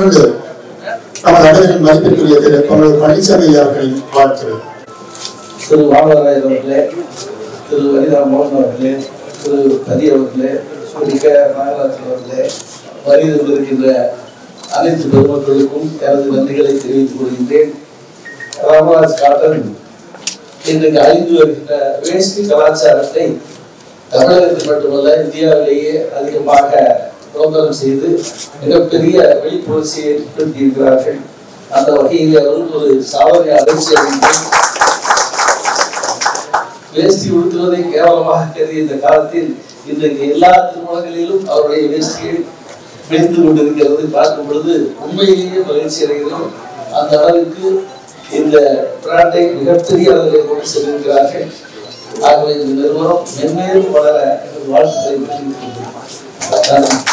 தொடர்ந்து நமது அனைவரின் மதிப்பிற்குரிய திரு தொழில் பழனிசாமி ஐயா அவர்களின் வாழ்த்துக்கள் திரு வாமராயர் அவர்களே திரு வனிதா மோகன் அவர்களே திரு கதி அவர்களே திரு க நாகராஜன் அவர்களே வருகை தந்திருக்கின்ற அனைத்து பெருமக்களுக்கும் எனது நன்றிகளை தெரிவித்துக் கொள்கின்றேன் ராமராஜ் காட்டன் இன்றைக்கு அழிந்து வருகின்ற வேஷ்டி கலாச்சாரத்தை தமிழகத்தில் மட்டுமல்ல இந்தியாவிலேயே அதிகமாக நோக்கனம் செய்து மிகப்பெரிய விழிப்புணர்ச்சியை ஏற்படுத்தியிருக்கிறார்கள் அந்த வகையில் அவர்கள் ஒரு சாதனை அடைச்சி அடைந்து வேஷ்டி உடுத்துவதை கேவலமாக கருதிய இந்த காலத்தில் இன்றைக்கு எல்லா திருமணங்களிலும் அவருடைய வேஷ்டியை விழுந்து கொண்டிருக்கிறது பார்க்கும் பொழுது உண்மையிலேயே மகிழ்ச்சி அடைகிறோம் அந்த அளவுக்கு இந்த பிராண்டை மிகப்பெரிய அளவில் கொண்டு செல்கிறார்கள் ஆகவே இந்த நிறுவனம் மென்மேலும் வளர எனது வாழ்த்துக்களை தெரிவித்துக் கொள்கிறேன். நன்றி.